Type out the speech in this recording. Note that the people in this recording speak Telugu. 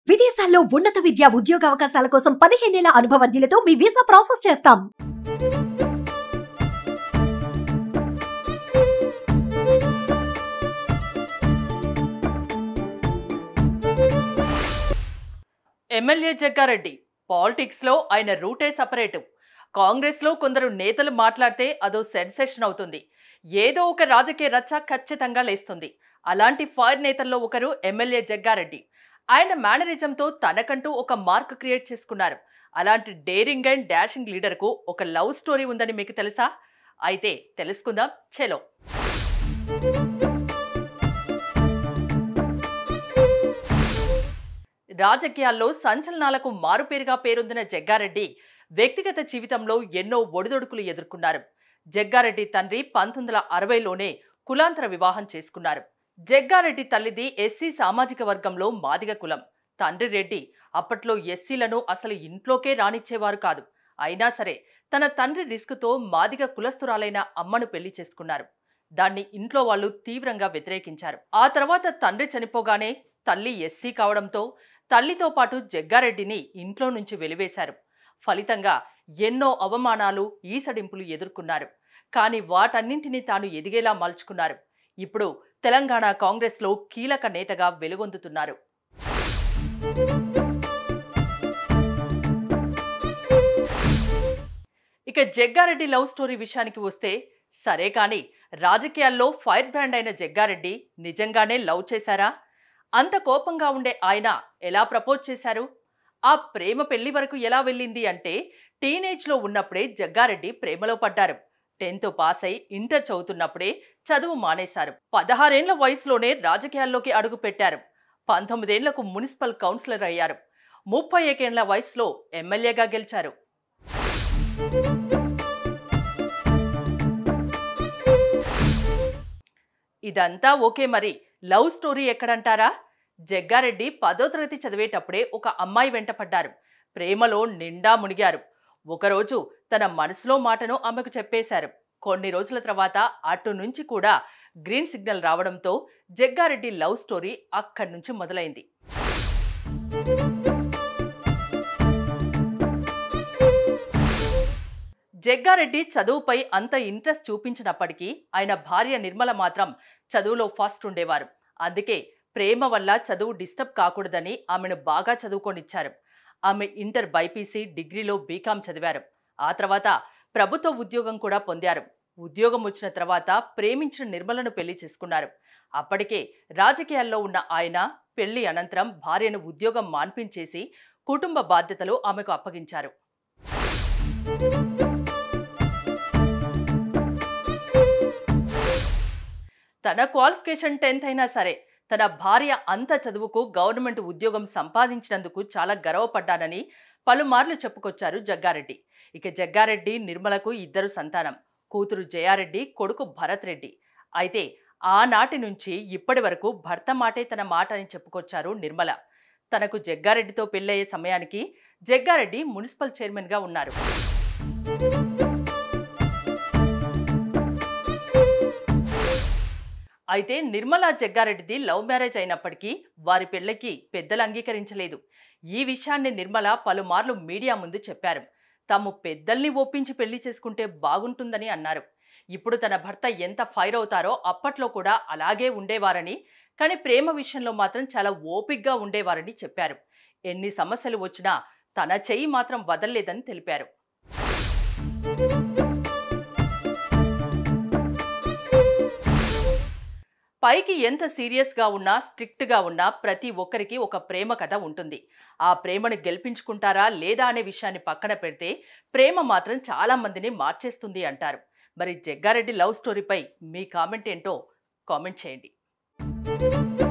విదేశాల్లో ఉన్నత విద్య ఉద్యోగ అవకాశాల కోసం పదిహేనేళ్ల అనుభవజ్ఞులతో మీ వీసా ప్రాసెస్ చేస్తాం ఎమ్మెల్యే జగ్గారెడ్డి పాలిటిక్స్లో ఆయన రూటే సపరేటు కాంగ్రెస్లో కొందరు నేతలు మాట్లాడితే అదో సెన్సేషన్ అవుతుంది ఏదో ఒక రాజకీయ రచ్చ ఖచ్చితంగా లేస్తుంది అలాంటి ఫైర్ నేతల్లో ఒకరు ఎమ్మెల్యే జగ్గారెడ్డి ఆయన మేనరిజంతో తనకంటూ ఒక మార్క్ క్రియేట్ చేసుకున్నారు అలాంటి డేరింగ్ అండ్ డాషింగ్ లీడర్కు ఒక లవ్ స్టోరీ ఉందని మీకు తెలుసా అయితే తెలుసుకుందాం చెలో రాజకీయాల్లో సంచలనాలకు మారుపేరుగా పేరొందిన జగ్గారెడ్డి వ్యక్తిగత జీవితంలో ఎన్నో ఒడిదొడుకులు ఎదుర్కొన్నారు జగ్గారెడ్డి తండ్రి పంతొమ్మిది వందల అరవైలోనే కులాంతర వివాహం చేసుకున్నారు జగ్గారెడ్డి తల్లిది ఎస్సీ సామాజిక వర్గంలో మాదిగ కులం తండ్రి రెడ్డి అప్పట్లో ఎస్సీలను అసలు ఇంట్లోకే రానిచ్చేవారు కాదు అయినా సరే తన తండ్రి రిస్క్తో మాదిగ కులస్తురాలైన అమ్మను పెళ్లి చేసుకున్నారు దాన్ని ఇంట్లో వాళ్ళు తీవ్రంగా వ్యతిరేకించారు ఆ తర్వాత తండ్రి చనిపోగానే తల్లి ఎస్సీ కావడంతో తల్లితో పాటు జగ్గారెడ్డిని ఇంట్లో నుంచి వెలివేశారు ఫలితంగా ఎన్నో అవమానాలు ఈసడింపులు ఎదుర్కొన్నారు కానీ వాటన్నింటినీ తాను ఎదిగేలా మలుచుకున్నారు ఇప్పుడు తెలంగాణ కాంగ్రెస్లో కీలక నేతగా వెలుగొందుతున్నారు ఇక జగ్గారెడ్డి లవ్ స్టోరీ విషయానికి వస్తే సరే కానీ రాజకీయాల్లో ఫైర్ బ్రాండ్ అయిన జగ్గారెడ్డి నిజంగానే లవ్ చేశారా అంత కోపంగా ఉండే ఆయన ఎలా ప్రపోజ్ చేశారు ఆ ప్రేమ పెళ్లి వరకు ఎలా వెళ్ళింది అంటే టీనేజ్లో ఉన్నప్పుడే జగ్గారెడ్డి ప్రేమలో పడ్డారు టెన్త్ పాస్ అయి ఇంటర్ చదువుతున్నప్పుడే చదువు మానేశారు పదహారేండ్ల వయసులోనే రాజకీయాల్లోకి అడుగు పెట్టారు పంతొమ్మిదేండ్లకు మున్సిపల్ కౌన్సిలర్ అయ్యారు ముప్పై ఏకేండ్ల వయసులో ఎమ్మెల్యేగా గెలిచారు ఇదంతా ఓకే మరి లవ్ స్టోరీ ఎక్కడంటారా జగ్గారెడ్డి పదో తరగతి చదివేటప్పుడే ఒక అమ్మాయి వెంట పడ్డారు ప్రేమలో నిండా మునిగారు ఒకరోజు తన మనసులో మాటను ఆమెకు చెప్పేశారు కొన్ని రోజుల తర్వాత అటు నుంచి కూడా గ్రీన్ సిగ్నల్ రావడంతో జగ్గారెడ్డి లవ్ స్టోరీ అక్కడి నుంచి మొదలైంది జగ్గారెడ్డి చదువుపై అంత ఇంట్రెస్ట్ చూపించినప్పటికీ ఆయన భార్య నిర్మల మాత్రం చదువులో ఫాస్ట్ ఉండేవారు అందుకే ప్రేమ వల్ల చదువు డిస్టర్బ్ కాకూడదని ఆమెను బాగా చదువుకొనిచ్చారు ఆమె ఇంటర్ బైపీసీ డిగ్రీలో బీకాం చదివారు ఆ తర్వాత ప్రభుత్వ ఉద్యోగం కూడా పొందారు ఉద్యోగం వచ్చిన తర్వాత ప్రేమించిన నిర్మలను పెళ్లి చేసుకున్నారు అప్పటికే రాజకీయాల్లో ఉన్న ఆయన పెళ్లి అనంతరం భార్యను ఉద్యోగం మాన్పించేసి కుటుంబ బాధ్యతలు ఆమెకు అప్పగించారు తన క్వాలిఫికేషన్ టెన్త్ అయినా సరే తన భార్య అంత చదువుకు గవర్నమెంట్ ఉద్యోగం సంపాదించినందుకు చాలా గర్వపడ్డానని పలుమార్లు చెప్పుకొచ్చారు జగ్గారెడ్డి ఇక జగ్గారెడ్డి నిర్మలకు ఇద్దరు సంతానం కూతురు జయారెడ్డి కొడుకు భరత్ రెడ్డి అయితే ఆనాటి నుంచి ఇప్పటి వరకు భర్త మాటే తన మాట అని చెప్పుకొచ్చారు నిర్మల తనకు జగ్గారెడ్డితో పెళ్ళయ్యే సమయానికి జగ్గారెడ్డి మున్సిపల్ చైర్మన్గా ఉన్నారు అయితే నిర్మలా జగ్గారెడ్డిది లవ్ మ్యారేజ్ అయినప్పటికీ వారి పెళ్లికి పెద్దలు అంగీకరించలేదు ఈ విషయాన్ని నిర్మల పలుమార్లు మీడియా ముందు చెప్పారు తాము పెద్దల్ని ఒప్పించి పెళ్లి చేసుకుంటే బాగుంటుందని అన్నారు ఇప్పుడు తన భర్త ఎంత ఫైర్ అవుతారో అప్పట్లో కూడా అలాగే ఉండేవారని కానీ ప్రేమ విషయంలో మాత్రం చాలా ఓపిగ్గా ఉండేవారని చెప్పారు ఎన్ని సమస్యలు వచ్చినా తన చెయ్యి మాత్రం వదల్లేదని తెలిపారు పైకి ఎంత సీరియస్గా ఉన్నా స్ట్రిక్ట్గా ఉన్నా ప్రతి ఒక్కరికి ఒక ప్రేమ కథ ఉంటుంది ఆ ప్రేమను గెలిపించుకుంటారా లేదా అనే విషయాన్ని పక్కన పెడితే ప్రేమ మాత్రం చాలా మందిని మార్చేస్తుంది అంటారు మరి జగ్గారెడ్డి లవ్ స్టోరీపై మీ కామెంట్ ఏంటో కామెంట్ చేయండి